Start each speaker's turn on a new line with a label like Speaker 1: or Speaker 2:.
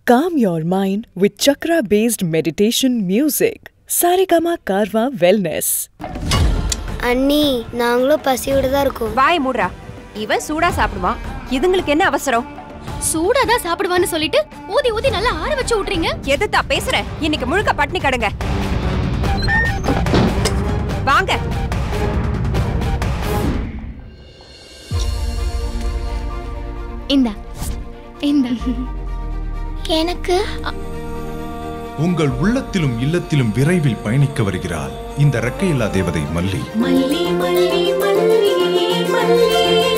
Speaker 1: Calm your mind with chakra based meditation music. Saregama Karwa Wellness.
Speaker 2: அண்ணி நாங்களும் பசியோட தான் இருக்கோம்
Speaker 3: வாய் மூடுறா இவன் சூடா சாப்பிடுவான் இதுங்களுக்கு என்ன அவசரம்
Speaker 4: சூடா தான் சாப்பிடுவான்னு சொல்லிட்டு ஊதி ஊதி நல்லா ஆற வச்சு விட்றீங்க
Speaker 3: எதுத்தா பேசுற இன்னைக்கு முழுக்க பட்னி கடங்க வாங்க
Speaker 4: இந்தா இந்தா
Speaker 2: எனக்கு
Speaker 5: உங்கள் உள்ளத்திலும் இல்லத்திலும் விரைவில் பயணிக்க வருகிறாள் இந்த ரெக்கையில்லா தேவதை மல்லி
Speaker 6: மல்லி மல்லி மல்லி மல்லி